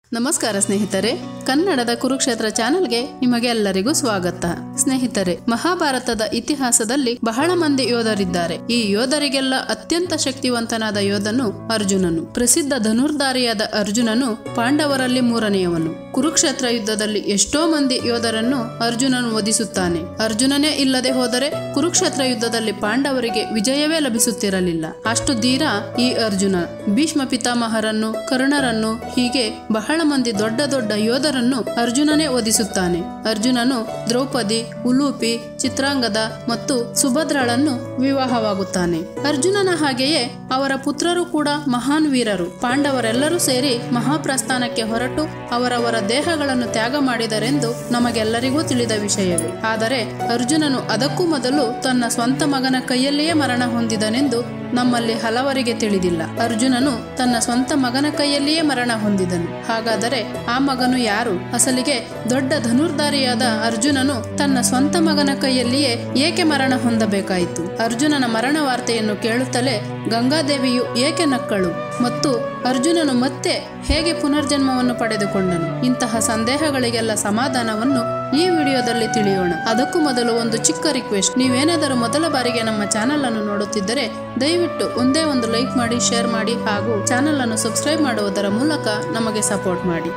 ನಮಸ್ಕಾರ ಸ್ನೇಹಿತರೆ ಕನ್ನಡದ ಕುರುಕ್ಷೇತ್ರ ಚಾನೆಲ್ಗೆ ನಿಮಗೆ ಎಲ್ಲರಿಗೂ ಸ್ವಾಗತ ಸ್ನೇಹಿತರೆ ಮಹಾಭಾರತದ ಇತಿಹಾಸದಲ್ಲಿ ಬಹಳ ಮಂದಿ ಯೋಧರಿದ್ದಾರೆ ಈ ಯೋಧರಿಗೆಲ್ಲ ಅತ್ಯಂತ ಶಕ್ತಿವಂತನಾದ ಯೋಧನು ಅರ್ಜುನನು ಪ್ರಸಿದ್ಧ ಧನುರ್ಧಾರಿಯಾದ ಅರ್ಜುನನು ಪಾಂಡವರಲ್ಲಿ ಮೂರನೆಯವನು ಕುರುಕ್ಷೇತ್ರ ಯುದ್ಧದಲ್ಲಿ ಎಷ್ಟೋ ಮಂದಿ ಯೋಧರನ್ನು ಅರ್ಜುನನು ವಧಿಸುತ್ತಾನೆ ಅರ್ಜುನನೇ ಇಲ್ಲದೆ ಹೋದರೆ ಕುರುಕ್ಷೇತ್ರ ಯುದ್ಧದಲ್ಲಿ ಪಾಂಡವರಿಗೆ ವಿಜಯವೇ ಲಭಿಸುತ್ತಿರಲಿಲ್ಲ ಅಷ್ಟು ಧೀರ ಈ ಅರ್ಜುನ ಭೀಷ್ಮ ಪಿತಾಮಹರನ್ನು ಕರ್ಣರನ್ನು ಹೀಗೆ ಬಹಳ ಮಂದಿ ದೊಡ್ಡ ದೊಡ್ಡ ಯೋಧರನ್ನು ಅರ್ಜುನನೇ ವಧಿಸುತ್ತಾನೆ ಅರ್ಜುನನು ದ್ರೌಪದಿ ಉಲೂಪಿ ಚಿತ್ರಾಂಗದ ಮತ್ತು ಸುಭದ್ರಳನ್ನು ವಿವಾಹವಾಗುತ್ತಾನೆ ಅರ್ಜುನನ ಹಾಗೆಯೇ ಅವರ ಪುತ್ರರು ಕೂಡ ಮಹಾನ್ ವೀರರು ಪಾಂಡವರೆಲ್ಲರೂ ಸೇರಿ ಮಹಾಪ್ರಸ್ಥಾನಕ್ಕೆ ಹೊರಟು ಅವರವರ ದೇಹಗಳನ್ನು ತ್ಯಾಗ ಮಾಡಿದರೆಂದು ನಮಗೆಲ್ಲರಿಗೂ ತಿಳಿದ ವಿಷಯವೇ ಆದರೆ ಅರ್ಜುನನು ಅದಕ್ಕೂ ಮೊದಲು ತನ್ನ ಸ್ವಂತ ಮಗನ ಕೈಯಲ್ಲಿಯೇ ಮರಣ ಹೊಂದಿದನೆಂದು ನಮ್ಮಲ್ಲಿ ಹಲವರಿಗೆ ತಿಳಿದಿಲ್ಲ ಅರ್ಜುನನು ತನ್ನ ಸ್ವಂತ ಮಗನ ಕೈಯಲ್ಲಿಯೇ ಮರಣ ಹೊಂದಿದನು ಹಾಗಾದರೆ ಆ ಮಗನು ಯಾರು ಅಸಲಿಗೆ ದೊಡ್ಡ ಧನುರ್ಧಾರಿಯಾದ ಅರ್ಜುನನು ತನ್ನ ಸ್ವಂತ ಮಗನ ಕೈಯಲ್ಲಿಯೇ ಏಕೆ ಮರಣ ಹೊಂದಬೇಕಾಯಿತು ಅರ್ಜುನನ ಮರಣ ವಾರ್ತೆಯನ್ನು ಕೇಳುತ್ತಲೇ ಗಂಗಾದೇವಿಯು ಏಕೆ ನಕ್ಕಳು ಮತ್ತು ಅರ್ಜುನನು ಮತ್ತೆ ಹೇಗೆ ಪುನರ್ಜನ್ಮವನ್ನು ಪಡೆದುಕೊಂಡನು ಇಂತಹ ಸಂದೇಹಗಳಿಗೆಲ್ಲ ಸಮಾಧಾನವನ್ನು ಈ ವಿಡಿಯೋದಲ್ಲಿ ತಿಳಿಯೋಣ ಅದಕ್ಕೂ ಮೊದಲು ಒಂದು ಚಿಕ್ಕ ರಿಕ್ವೆಸ್ಟ್ ನೀವೇನಾದರೂ ಮೊದಲ ಬಾರಿಗೆ ನಮ್ಮ ಚಾನೆಲ್ ಅನ್ನು ನೋಡುತ್ತಿದ್ದರೆ ದಯವಿಟ್ಟು ಒಂದೇ ಒಂದು ಲೈಕ್ ಮಾಡಿ ಶೇರ್ ಮಾಡಿ ಹಾಗೂ ಚಾನೆಲ್ ಅನ್ನು ಸಬ್ಸ್ಕ್ರೈಬ್ ಮಾಡುವುದರ ಮೂಲಕ ನಮಗೆ ಸಪೋರ್ಟ್ ಮಾಡಿ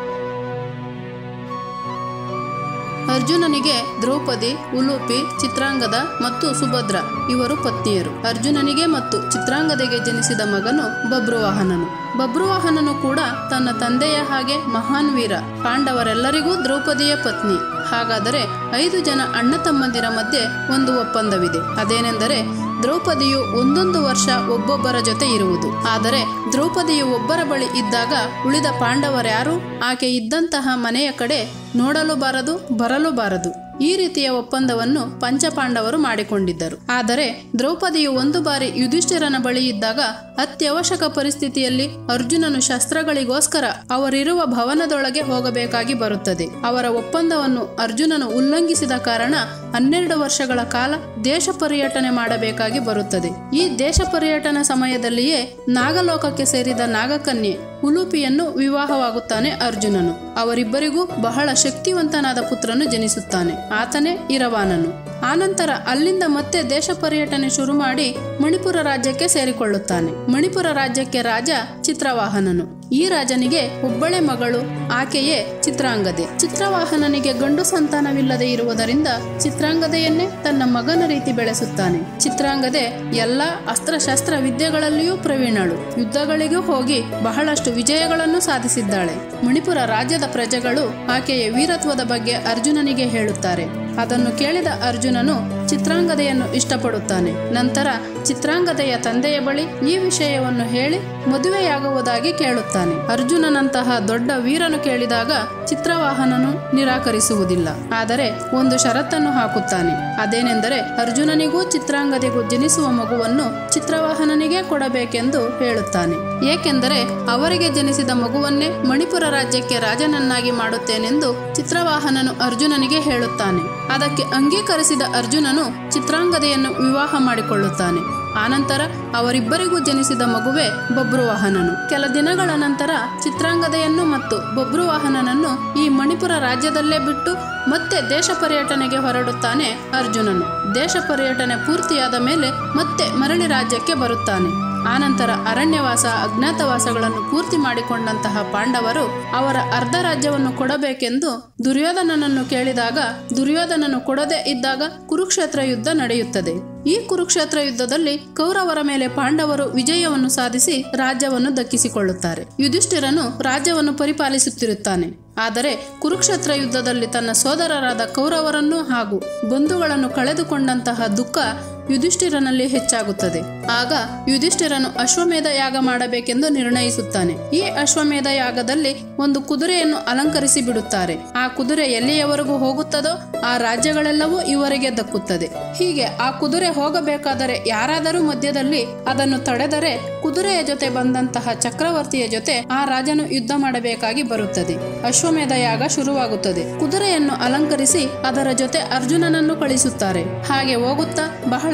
ಅರ್ಜುನನಿಗೆ ದ್ರೌಪದಿ ಉಲೂಪಿ ಚಿತ್ರಾಂಗದ ಮತ್ತು ಸುಭದ್ರ ಇವರು ಪತ್ನಿಯರು ಅರ್ಜುನನಿಗೆ ಮತ್ತು ಚಿತ್ರಾಂಗದೆಗೆ ಜನಿಸಿದ ಮಗನು ಬಬ್ರುವಾಹನನು ಬಬ್ರುವಾಹನನು ಕೂಡ ತನ್ನ ತಂದೆಯ ಹಾಗೆ ಮಹಾನ್ ವೀರ ಪಾಂಡವರೆಲ್ಲರಿಗೂ ದ್ರೌಪದಿಯ ಪತ್ನಿ ಹಾಗಾದರೆ ಐದು ಜನ ಅಣ್ಣ ತಮ್ಮಂದಿರ ಮಧ್ಯೆ ಒಂದು ಒಪ್ಪಂದವಿದೆ ಅದೇನೆಂದರೆ ದ್ರೌಪದಿಯು ಒಂದೊಂದು ವರ್ಷ ಒಬ್ಬೊಬ್ಬರ ಜೊತೆ ಇರುವುದು ಆದರೆ ದ್ರೌಪದಿಯು ಒಬ್ಬರ ಬಳಿ ಇದ್ದಾಗ ಉಳಿದ ಪಾಂಡವರ್ಯಾರು ಆಕೆ ಇದ್ದಂತಹ ಮನೆಯ ಕಡೆ ನೋಡಲು ಬಾರದು ಬರಲು ಬಾರದು ಈ ರೀತಿಯ ಒಪ್ಪಂದವನ್ನು ಪಂಚಪಾಂಡವರು ಮಾಡಿಕೊಂಡಿದ್ದರು ಆದರೆ ದ್ರೌಪದಿಯು ಒಂದು ಬಾರಿ ಯುಧಿಷ್ಠಿರನ ಬಳಿ ಇದ್ದಾಗ ಅತ್ಯವಶ್ಯಕ ಪರಿಸ್ಥಿತಿಯಲ್ಲಿ ಅರ್ಜುನನು ಶಸ್ತ್ರಗಳಿಗೋಸ್ಕರ ಅವರಿರುವ ಭವನದೊಳಗೆ ಹೋಗಬೇಕಾಗಿ ಬರುತ್ತದೆ ಅವರ ಒಪ್ಪಂದವನ್ನು ಅರ್ಜುನನು ಉಲ್ಲಂಘಿಸಿದ ಕಾರಣ ಹನ್ನೆರಡು ವರ್ಷಗಳ ಕಾಲ ದೇಶ ಪರ್ಯಟನೆ ಮಾಡಬೇಕಾಗಿ ಬರುತ್ತದೆ ಈ ದೇಶ ಪರ್ಯಟನ ಸಮಯದಲ್ಲಿಯೇ ನಾಗಲೋಕಕ್ಕೆ ಸೇರಿದ ನಾಗಕನ್ಯೆ ಉಲೂಪಿಯನ್ನು ವಿವಾಹವಾಗುತ್ತಾನೆ ಅರ್ಜುನನು ಅವರಿಬ್ಬರಿಗೂ ಬಹಳ ಶಕ್ತಿವಂತನಾದ ಪುತ್ರನು ಜನಿಸುತ್ತಾನೆ ಆತನೇ ಇರವಾನನು ಆನಂತರ ಅಲ್ಲಿಂದ ಮತ್ತೆ ದೇಶ ಪರ್ಯಟನೆ ಶುರು ಮಾಡಿ ಮಣಿಪುರ ರಾಜ್ಯಕ್ಕೆ ಸೇರಿಕೊಳ್ಳುತ್ತಾನೆ ಮಣಿಪುರ ರಾಜ್ಯಕ್ಕೆ ರಾಜ ಚಿತ್ರವಾಹನನು ಈ ರಾಜನಿಗೆ ಒಬ್ಬಳೆ ಮಗಳು ಆಕೆಯೇ ಚಿತ್ರಾಂಗದೆ ಚಿತ್ರವಾಹನನಿಗೆ ಗಂಡು ಸಂತಾನವಿಲ್ಲದೆ ಇರುವುದರಿಂದ ಚಿತ್ರಾಂಗದೆಯನ್ನೇ ತನ್ನ ಮಗನ ರೀತಿ ಬೆಳೆಸುತ್ತಾನೆ ಚಿತ್ರಾಂಗದೆ ಎಲ್ಲ ಅಸ್ತ್ರಶಸ್ತ್ರ ವಿದ್ಯೆಗಳಲ್ಲಿಯೂ ಪ್ರವೀಣಳು ಯುದ್ಧಗಳಿಗೂ ಹೋಗಿ ಬಹಳಷ್ಟು ವಿಜಯಗಳನ್ನು ಸಾಧಿಸಿದ್ದಾಳೆ ಮಣಿಪುರ ರಾಜ್ಯದ ಪ್ರಜೆಗಳು ಆಕೆಯ ವೀರತ್ವದ ಬಗ್ಗೆ ಅರ್ಜುನನಿಗೆ ಹೇಳುತ್ತಾರೆ ಅದನ್ನು ಕೇಳಿದ ಅರ್ಜುನನು ಚಿತ್ರಾಂಗದೆಯನ್ನು ಇಷ್ಟಪಡುತ್ತಾನೆ ನಂತರ ಚಿತ್ರಾಂಗದೆಯ ತಂದೆಯ ಬಳಿ ಈ ವಿಷಯವನ್ನು ಹೇಳಿ ಮದುವೆಯಾಗುವುದಾಗಿ ಕೇಳುತ್ತಾನೆ ಅರ್ಜುನನಂತಹ ದೊಡ್ಡ ವೀರನು ಕೇಳಿದಾಗ ಚಿತ್ರವಾಹನನು ನಿರಾಕರಿಸುವುದಿಲ್ಲ ಆದರೆ ಒಂದು ಷರತ್ತನ್ನು ಹಾಕುತ್ತಾನೆ ಅದೇನೆಂದರೆ ಅರ್ಜುನನಿಗೂ ಚಿತ್ರಾಂಗದೆಗೂ ಜನಿಸುವ ಮಗುವನ್ನು ಚಿತ್ರವಾಹನನಿಗೆ ಕೊಡಬೇಕೆಂದು ಹೇಳುತ್ತಾನೆ ಏಕೆಂದರೆ ಅವರಿಗೆ ಜನಿಸಿದ ಮಗುವನ್ನೇ ಮಣಿಪುರ ರಾಜ್ಯಕ್ಕೆ ರಾಜನನ್ನಾಗಿ ಮಾಡುತ್ತೇನೆಂದು ಚಿತ್ರವಾಹನನು ಅರ್ಜುನನಿಗೆ ಹೇಳುತ್ತಾನೆ ಅದಕ್ಕೆ ಅಂಗೀಕರಿಸಿದ ಅರ್ಜುನನು ಚಿತ್ರಾಂಗದೆಯನ್ನು ವಿವಾಹ ಮಾಡಿಕೊಳ್ಳುತ್ತಾನೆ ಆನಂತರ ಅವರಿಬ್ಬರಿಗೂ ಜನಿಸಿದ ಮಗುವೆ ಬಬ್ರುವಾಹನನು ಕೆಲ ದಿನಗಳ ನಂತರ ಚಿತ್ರಾಂಗದೆಯನ್ನು ಮತ್ತು ಬಬ್ರುವಾಹನನನ್ನು ಈ ಮಣಿಪುರ ರಾಜ್ಯದಲ್ಲೇ ಬಿಟ್ಟು ಮತ್ತೆ ದೇಶ ಪರ್ಯಟನೆಗೆ ಹೊರಡುತ್ತಾನೆ ಅರ್ಜುನನು ದೇಶ ಪರ್ಯಟನೆ ಪೂರ್ತಿಯಾದ ಮೇಲೆ ಮತ್ತೆ ಮರಳಿ ರಾಜ್ಯಕ್ಕೆ ಬರುತ್ತಾನೆ ಆನಂತರ ಅರಣ್ಯವಾಸ ಅಜ್ಞಾತವಾಸಗಳನ್ನು ಪೂರ್ತಿ ಮಾಡಿಕೊಂಡಂತಹ ಪಾಂಡವರು ಅವರ ಅರ್ಧ ರಾಜ್ಯವನ್ನು ಕೊಡಬೇಕೆಂದು ದುರ್ಯೋಧನನನ್ನು ಕೇಳಿದಾಗ ದುರ್ಯೋಧನನು ಕೊಡದೇ ಇದ್ದಾಗ ಕುರುಕ್ಷೇತ್ರ ಯುದ್ಧ ನಡೆಯುತ್ತದೆ ಈ ಕುರುಕ್ಷೇತ್ರ ಯುದ್ಧದಲ್ಲಿ ಕೌರವರ ಮೇಲೆ ಪಾಂಡವರು ವಿಜಯವನ್ನು ಸಾಧಿಸಿ ರಾಜ್ಯವನ್ನು ದಕ್ಕಿಸಿಕೊಳ್ಳುತ್ತಾರೆ ಯುಧಿಷ್ಠಿರನು ರಾಜ್ಯವನ್ನು ಪರಿಪಾಲಿಸುತ್ತಿರುತ್ತಾನೆ ಆದರೆ ಕುರುಕ್ಷೇತ್ರ ಯುದ್ಧದಲ್ಲಿ ತನ್ನ ಸೋದರರಾದ ಕೌರವರನ್ನು ಹಾಗೂ ಬಂಧುಗಳನ್ನು ಕಳೆದುಕೊಂಡಂತಹ ದುಃಖ ಯುಧಿಷ್ಠಿರನಲ್ಲಿ ಹೆಚ್ಚಾಗುತ್ತದೆ ಆಗ ಯುಧಿಷ್ಠಿರನು ಅಶ್ವಮೇಧ ಯಾಗ ಮಾಡಬೇಕೆಂದು ನಿರ್ಣಯಿಸುತ್ತಾನೆ ಈ ಅಶ್ವಮೇಧ ಯಾಗದಲ್ಲಿ ಒಂದು ಕುದುರೆಯನ್ನು ಅಲಂಕರಿಸಿ ಬಿಡುತ್ತಾರೆ ಆ ಕುದುರೆ ಎಲ್ಲಿಯವರೆಗೂ ಹೋಗುತ್ತದೋ ಆ ರಾಜ್ಯಗಳೆಲ್ಲವೂ ಇವರಿಗೆ ದಕ್ಕುತ್ತದೆ ಹೀಗೆ ಆ ಕುದುರೆ ಹೋಗಬೇಕಾದರೆ ಯಾರಾದರೂ ಮಧ್ಯದಲ್ಲಿ ಅದನ್ನು ತಡೆದರೆ ಕುದುರೆಯ ಜೊತೆ ಬಂದಂತಹ ಚಕ್ರವರ್ತಿಯ ಜೊತೆ ಆ ರಾಜನು ಯುದ್ಧ ಮಾಡಬೇಕಾಗಿ ಬರುತ್ತದೆ ಅಶ್ವಮೇಧ ಯಾಗ ಶುರುವಾಗುತ್ತದೆ ಕುದುರೆಯನ್ನು ಅಲಂಕರಿಸಿ ಅದರ ಜೊತೆ ಅರ್ಜುನನನ್ನು ಕಳಿಸುತ್ತಾರೆ ಹಾಗೆ ಹೋಗುತ್ತಾ ಬಹಳ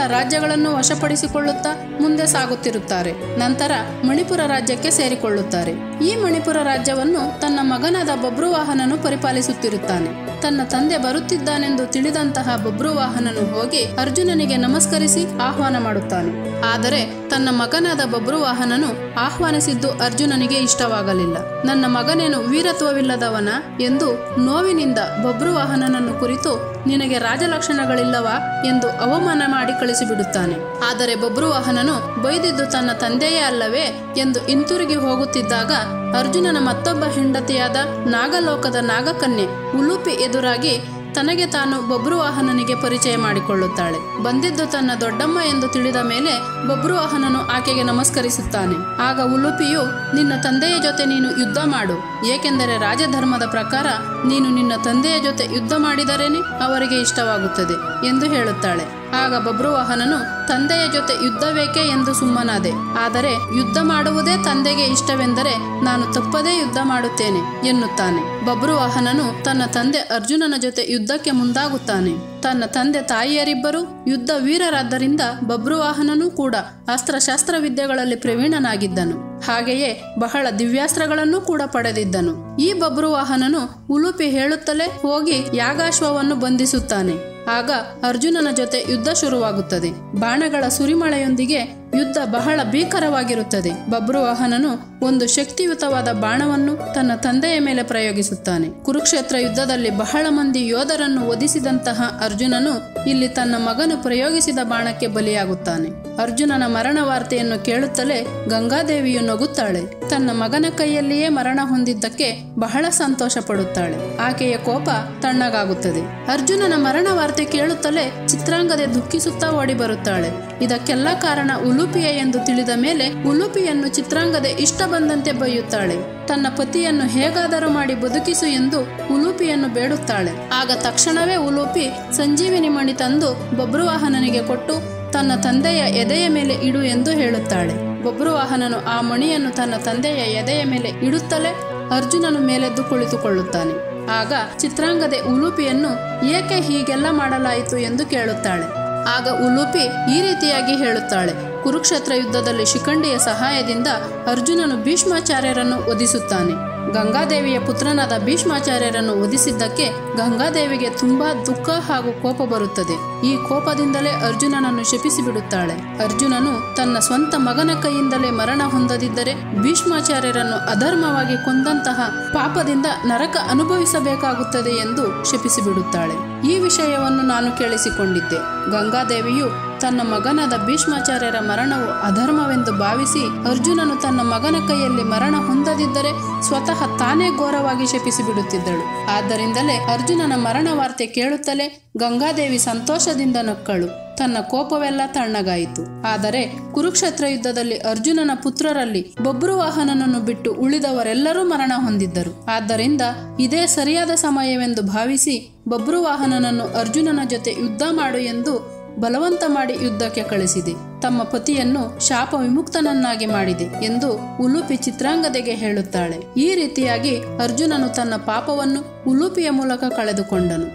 ರಾಜ್ಯಗಳನ್ನು ವಶಪಡಿಸಿಕೊಳ್ಳುತ್ತಾ ಮುಂದೆ ಸಾಗುತ್ತಿರುತ್ತಾರೆ ನಂತರ ಮಣಿಪುರ ರಾಜ್ಯಕ್ಕೆ ಸೇರಿಕೊಳ್ಳುತ್ತಾರೆ ಈ ಮಣಿಪುರ ರಾಜ್ಯವನ್ನು ತನ್ನ ಮಗನಾದ ಬಬ್ರುವಾಹನನು ಪರಿಪಾಲಿಸುತ್ತಿರುತ್ತಾನೆ ತನ್ನ ತಂದೆ ಬರುತ್ತಿದ್ದಾನೆಂದು ತಿಳಿದಂತಹ ಬಬ್ರುವಾಹನನು ಹೋಗಿ ಅರ್ಜುನನಿಗೆ ನಮಸ್ಕರಿಸಿ ಆಹ್ವಾನ ಮಾಡುತ್ತಾನೆ ಆದರೆ ತನ್ನ ಮಗನಾದ ಬಬ್ರುವಾಹನನು ಆಹ್ವಾನಿಸಿದ್ದು ಅರ್ಜುನನಿಗೆ ಇಷ್ಟವಾಗಲಿಲ್ಲ ನನ್ನ ಮಗನೇನು ವೀರತ್ವವಿಲ್ಲದವನ ಎಂದು ನೋವಿನಿಂದ ಬಬ್ರುವಾಹನನನ್ನು ಕುರಿತು ನಿನಗೆ ರಾಜಲಕ್ಷಣಗಳಿಲ್ಲವಾ ಎಂದು ಅವಮಾನ ಮಾಡಿ ಕಳಿಸಿಬಿಡುತ್ತಾನೆ ಆದರೆ ಬಬ್ರುವಾಹನನು ಬೈದಿದ್ದು ತನ್ನ ತಂದೆಯೇ ಅಲ್ಲವೇ ಎಂದು ಹಿಂತಿರುಗಿ ಹೋಗುತ್ತಿದ್ದಾಗ ಅರ್ಜುನನ ಮತ್ತೊಬ್ಬ ಹೆಂಡತಿಯಾದ ನಾಗಲೋಕದ ನಾಗಕನ್ಯೆ ಉಲುಪಿ ಎದುರಾಗಿ ತನಗೆ ತಾನು ಬಬ್ರುವಾಹನನಿಗೆ ಪರಿಚಯ ಮಾಡಿಕೊಳ್ಳುತ್ತಾಳೆ ಬಂದಿದ್ದು ತನ್ನ ದೊಡ್ಡಮ್ಮ ಎಂದು ತಿಳಿದ ಮೇಲೆ ಬಬ್ರುವಾಹನನು ಆಕೆಗೆ ನಮಸ್ಕರಿಸುತ್ತಾನೆ ಆಗ ಉಲುಪಿಯು ನಿನ್ನ ತಂದೆಯ ಜೊತೆ ನೀನು ಯುದ್ಧ ಮಾಡು ಏಕೆಂದರೆ ರಾಜಧರ್ಮದ ಪ್ರಕಾರ ನೀನು ನಿನ್ನ ತಂದೆಯ ಜೊತೆ ಯುದ್ಧ ಮಾಡಿದರೇನೆ ಅವರಿಗೆ ಇಷ್ಟವಾಗುತ್ತದೆ ಎಂದು ಹೇಳುತ್ತಾಳೆ ಆಗ ಬಬ್ರುವಾಹನನು ತಂದೆಯ ಜೊತೆ ಯುದ್ಧವೇಕೆ ಎಂದು ಸುಮ್ಮನಾದೆ ಆದರೆ ಯುದ್ಧ ಮಾಡುವುದೇ ತಂದೆಗೆ ಇಷ್ಟವೆಂದರೆ ನಾನು ತಪ್ಪದೇ ಯುದ್ಧ ಮಾಡುತ್ತೇನೆ ಎನ್ನುತ್ತಾನೆ ಬಬ್ರುವಾಹನನು ತನ್ನ ತಂದೆ ಅರ್ಜುನನ ಜೊತೆ ಯುದ್ಧಕ್ಕೆ ಮುಂದಾಗುತ್ತಾನೆ ತನ್ನ ತಂದೆ ತಾಯಿಯರಿಬ್ಬರು ಯುದ್ಧ ವೀರರಾದ್ದರಿಂದ ಬಬ್ರುವಾಹನನೂ ಕೂಡ ಅಸ್ತ್ರಶಸ್ತ್ರ ವಿದ್ಯೆಗಳಲ್ಲಿ ಪ್ರವೀಣನಾಗಿದ್ದನು ಹಾಗೆಯೇ ಬಹಳ ದಿವ್ಯಾಸ್ತ್ರಗಳನ್ನು ಕೂಡ ಪಡೆದಿದ್ದನು ಈ ಬಬ್ರುವಾಹನನು ಉಲುಪಿ ಹೇಳುತ್ತಲೇ ಹೋಗಿ ಯಾಗಾಶ್ವವನ್ನು ಬಂಧಿಸುತ್ತಾನೆ ಆಗ ಅರ್ಜುನನ ಜೊತೆ ಯುದ್ಧ ಶುರುವಾಗುತ್ತದೆ ಬಾಣಗಳ ಸುರಿಮಳೆಯೊಂದಿಗೆ ಯುದ್ಧ ಬಹಳ ಭೀಕರವಾಗಿರುತ್ತದೆ ಬಬ್ರುವಾಹನನು ಒಂದು ಶಕ್ತಿಯುತವಾದ ಬಾಣವನ್ನು ತನ್ನ ತಂದೆಯ ಮೇಲೆ ಪ್ರಯೋಗಿಸುತ್ತಾನೆ ಕುರುಕ್ಷೇತ್ರ ಯುದ್ಧದಲ್ಲಿ ಬಹಳ ಮಂದಿ ಯೋಧರನ್ನು ಒದಿಸಿದಂತಹ ಅರ್ಜುನನು ಇಲ್ಲಿ ತನ್ನ ಮಗನು ಪ್ರಯೋಗಿಸಿದ ಬಾಣಕ್ಕೆ ಬಲಿಯಾಗುತ್ತಾನೆ ಅರ್ಜುನನ ಮರಣ ವಾರ್ತೆಯನ್ನು ಕೇಳುತ್ತಲೇ ಗಂಗಾದೇವಿಯು ನಗುತ್ತಾಳೆ ತನ್ನ ಮಗನ ಕೈಯಲ್ಲಿಯೇ ಮರಣ ಹೊಂದಿದ್ದಕ್ಕೆ ಬಹಳ ಸಂತೋಷ ಪಡುತ್ತಾಳೆ ಆಕೆಯ ಕೋಪ ತಣ್ಣಗಾಗುತ್ತದೆ ಅರ್ಜುನನ ಮರಣ ವಾರ್ತೆ ಕೇಳುತ್ತಲೇ ಚಿತ್ರಾಂಗದೆ ದುಃಖಿಸುತ್ತಾ ಓಡಿ ಬರುತ್ತಾಳೆ ಇದಕ್ಕೆಲ್ಲ ಕಾರಣ ಉಲುಪಿಯ ಎಂದು ತಿಳಿದ ಮೇಲೆ ಉಲುಪಿಯನ್ನು ಚಿತ್ರಾಂಗದೆ ಇಷ್ಟ ಬಂದಂತೆ ಬೈಯುತ್ತಾಳೆ ತನ್ನ ಪತಿಯನ್ನು ಹೇಗಾದರೂ ಮಾಡಿ ಬದುಕಿಸು ಎಂದು ಉಲೂಪಿಯನ್ನು ಬೇಡುತ್ತಾಳೆ ಆಗ ತಕ್ಷಣವೇ ಉಲೂಪಿ ಸಂಜೀವಿನಿ ಮಣಿ ತಂದು ಬಬ್ರುವಾಹನನಿಗೆ ಕೊಟ್ಟು ತನ್ನ ತಂದೆಯ ಎದೆಯ ಮೇಲೆ ಇಡು ಎಂದು ಹೇಳುತ್ತಾಳೆ ಬಬ್ರುವಾಹನನು ಆ ಮಣಿಯನ್ನು ತನ್ನ ತಂದೆಯ ಎದೆಯ ಮೇಲೆ ಇಡುತ್ತಲೇ ಅರ್ಜುನನು ಮೇಲೆದ್ದು ಕುಳಿತುಕೊಳ್ಳುತ್ತಾನೆ ಆಗ ಚಿತ್ರಾಂಗದೆ ಉಲೂಪಿಯನ್ನು ಏಕೆ ಹೀಗೆಲ್ಲ ಮಾಡಲಾಯಿತು ಎಂದು ಕೇಳುತ್ತಾಳೆ ಆಗ ಉಲೂಪಿ ಈ ರೀತಿಯಾಗಿ ಹೇಳುತ್ತಾಳೆ ಕುರುಕ್ಷೇತ್ರ ಯುದ್ಧದಲ್ಲಿ ಶಿಖಂಡಿಯ ಸಹಾಯದಿಂದ ಅರ್ಜುನನು ಭೀಷ್ಮಾಚಾರ್ಯರನ್ನು ವಧಿಸುತ್ತಾನೆ ಗಂಗಾದೇವಿಯ ಪುತ್ರನಾದ ಭೀಷ್ಮಾಚಾರ್ಯರನ್ನು ವಧಿಸಿದ್ದಕ್ಕೆ ಗಂಗಾದೇವಿಗೆ ತುಂಬಾ ದುಃಖ ಹಾಗೂ ಕೋಪ ಬರುತ್ತದೆ ಈ ಕೋಪದಿಂದಲೇ ಅರ್ಜುನನನ್ನು ಶಪಿಸಿಬಿಡುತ್ತಾಳೆ ಅರ್ಜುನನು ತನ್ನ ಸ್ವಂತ ಮಗನ ಕೈಯಿಂದಲೇ ಮರಣ ಹೊಂದದಿದ್ದರೆ ಭೀಷ್ಮಾಚಾರ್ಯರನ್ನು ಅಧರ್ಮವಾಗಿ ಕೊಂದಂತಹ ಪಾಪದಿಂದ ನರಕ ಅನುಭವಿಸಬೇಕಾಗುತ್ತದೆ ಎಂದು ಶಪಿಸಿಬಿಡುತ್ತಾಳೆ ಈ ವಿಷಯವನ್ನು ನಾನು ಕೇಳಿಸಿಕೊಂಡಿದ್ದೆ ಗಂಗಾದೇವಿಯು ತನ್ನ ಮಗನಾದ ಭೀಷ್ಮಾಚಾರ್ಯರ ಮರಣವು ಅಧರ್ಮವೆಂದು ಭಾವಿಸಿ ಅರ್ಜುನನು ತನ್ನ ಮಗನ ಕೈಯಲ್ಲಿ ಮರಣ ಹೊಂದದಿದ್ದರೆ ಸ್ವತಃ ತಾನೇ ಘೋರವಾಗಿ ಶಪಿಸಿಬಿಡುತ್ತಿದ್ದಳು ಆದ್ದರಿಂದಲೇ ಅರ್ಜುನನ ಮರಣ ವಾರ್ತೆ ಕೇಳುತ್ತಲೇ ಗಂಗಾದೇವಿ ಸಂತೋಷದಿಂದ ನಕ್ಕಳು ತನ್ನ ಕೋಪವೆಲ್ಲ ತಣ್ಣಗಾಯಿತು ಆದರೆ ಕುರುಕ್ಷೇತ್ರ ಯುದ್ಧದಲ್ಲಿ ಅರ್ಜುನನ ಪುತ್ರರಲ್ಲಿ ಬಬ್ರುವಾಹನನನ್ನು ಬಿಟ್ಟು ಉಳಿದವರೆಲ್ಲರೂ ಮರಣ ಹೊಂದಿದ್ದರು ಆದ್ದರಿಂದ ಇದೇ ಸರಿಯಾದ ಸಮಯವೆಂದು ಭಾವಿಸಿ ಬಬ್ರುವಾಹನನನ್ನು ಅರ್ಜುನನ ಜೊತೆ ಯುದ್ಧ ಮಾಡು ಎಂದು ಬಲವಂತ ಮಾಡಿ ಯುದ್ಧಕ್ಕೆ ಕಳಿಸಿದೆ ತಮ್ಮ ಪತಿಯನ್ನು ಶಾಪ ವಿಮುಕ್ತನನ್ನಾಗಿ ಮಾಡಿದೆ ಎಂದು ಉಲುಪಿ ಚಿತ್ರಾಂಗದೆಗೆ ಹೇಳುತ್ತಾಳೆ ಈ ರೀತಿಯಾಗಿ ಅರ್ಜುನನು ತನ್ನ ಪಾಪವನ್ನು ಉಲುಪಿಯ ಮೂಲಕ ಕಳೆದುಕೊಂಡನು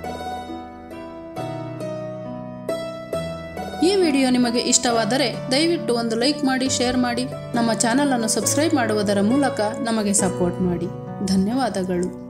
ಈ ವಿಡಿಯೋ ನಿಮಗೆ ಇಷ್ಟವಾದರೆ ದಯವಿಟ್ಟು ಒಂದು ಲೈಕ್ ಮಾಡಿ ಶೇರ್ ಮಾಡಿ ನಮ್ಮ ಚಾನಲ್ ಅನ್ನು ಸಬ್ಸ್ಕ್ರೈಬ್ ಮಾಡುವುದರ ಮೂಲಕ ನಮಗೆ ಸಪೋರ್ಟ್ ಮಾಡಿ ಧನ್ಯವಾದಗಳು